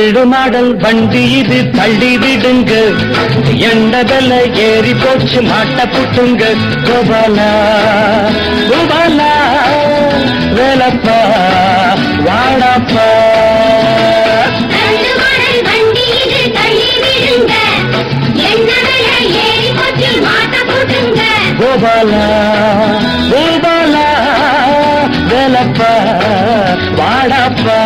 தள்ளு மாடல் வண்டி இது தள்ளி விடுங்க எண்டதல ஏறி போச்சு மாட்ட புட்டுங்க கோபாலா கோபாலா வேலப்பா வாடாப்பா ரெண்டு மாடல் வண்டி இது தள்ளி விடுங்க என்ன விலை ஏறி போச்சு மாட்ட போட்டுங்க கோபாலா கோபாலா வேலப்பா வாடாப்பா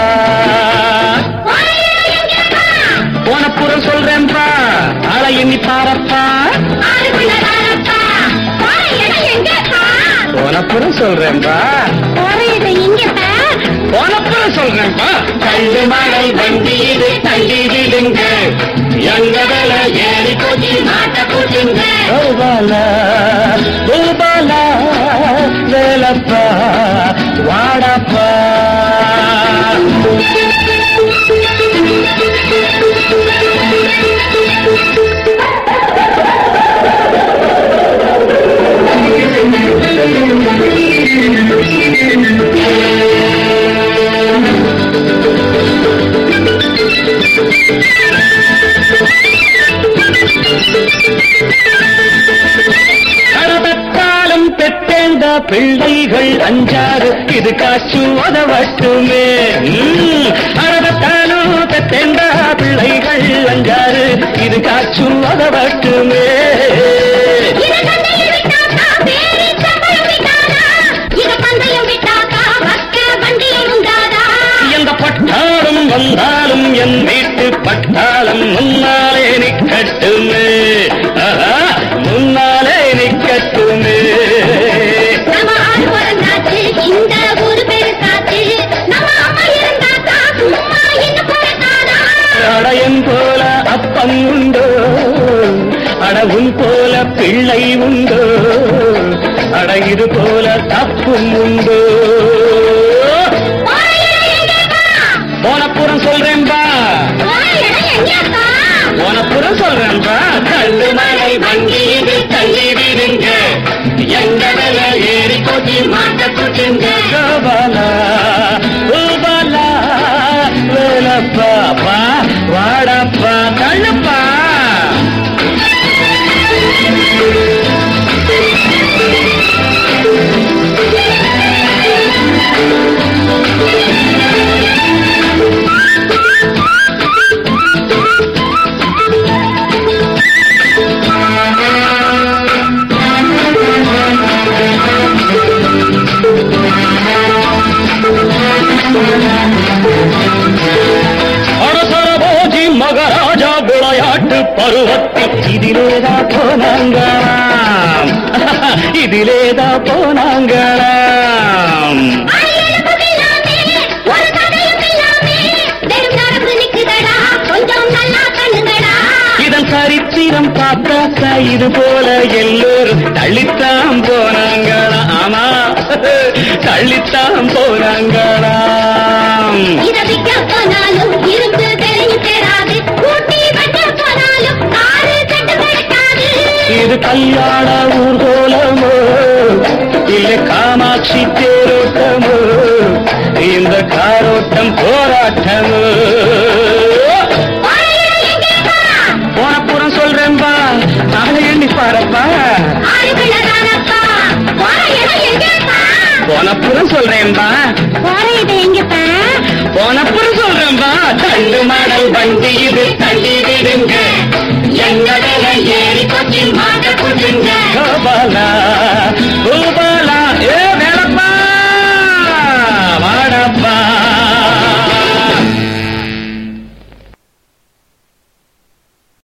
போன புறம் சொல்றேன்பா ஆளை எண்ணி பாரப்பா ஆளுக்குள்ளதானப்பா போற இடம் எங்கப்பா போன புறம் சொல்றேன்பா போற இடம் எங்கப்பா போன புறம் சொல்றேன்பா தள்ளு மழை வண்டி இது தள்ளி விடுங்க எங்க வேலை ஏறி போச்சு மாட்ட போட்டுங்க கோபாலா கோபாலா வேலப்பா வாடப்பா கடபத்தாலும் பெற்றேந்த பிள்ளைகள் அஞ்சாறு இது காசு உதவட்டுமே அறபத்தாலும் பெற்றேந்த பிள்ளைகள் அஞ்சாறு இது காசு உதவட்டுமே இத பந்தயம் விட்டாக்கா பேரி சம்பளம் விட்டாரா இத பந்தயம் விட்டாக்கா வக்க வண்டியும் உண்டாதா எந்த பட்டாலும் வந்தாலும் என் வீட்டு பட்டாளம் முன்னாலே நிக்கட்டுமே ஆஹா, முன்னாலே நிக்கட்டுமே நம்ம ஆள் பிறந்தாச்சு இந்த ஊரு பெருசாச்சு நம்ம அம்மா இருந்தாக்கா சும்மா இன்னும் பிறக்காதா அடையன் போல அப்பன் உண்டோ அடவும் போல பிள்ளை உண்டோ அட இது போல தப்பும் உண்டோ போற இடம் எங்கப்பா போனப்புறம் சொல்றேன்பா போற இடம் எங்கப்பா போனப்புறம் சொல்றேன்பா கல்லு மலை வண்டி இது தள்ளி விடுங்க எங்க மேல ஏறி போச்சு மாட்ட குட்டுங்க கோபாலா கோபாலா வேலப்பா பா வாடப்பா கண்ணுப்பா அரசர போஜி மகராஜா விளையாட்டு பருவத்தில் இதிலேதா போனாங்களாம் இதிலேதா போனாங்களாம் ஆயிரம் இல்லாமே ஒரு கதையும் இல்லாமே வெறும் நரம்பு நிக்குதடா கொஞ்சம் நல்லா கண்ணுங்கடா இதன் சரித்திரம் பார்த்தாக்கா இது போல எல்லோரும் தள்ளித்தான் போனாங்களாம் ஆமா தள்ளித்தான் போனாங்களாம் இத விக்க போனாலும் இருந்து தெரியும் தேராது கூட்டி வைக்க போனாலும் காரு கட்டு கிடைக்காது இது கல்யாண ஊர்கோலமோ இல்ல காமாட்சி தேரோட்டமோ இந்த காரோட்டம் போராட்டமோ போற இடம் எங்கப்பா போனப்புறம் சொல்றேன்பா நாளை எண்ணி பாருப்பா ஆளுக்குள்ளதானப்பா போற இடம் எங்கப்பா போனப்புறம் சொல்றேன்பா போற இடம் எங்கப்பா போனப்புறம் சொல்றேன்பா தள்ளு மாடல் வண்டி இது தள்ளி விடுங்க எங்க வேலை ஏறி போச்சு மாட்ட புடுங்க கோபாலா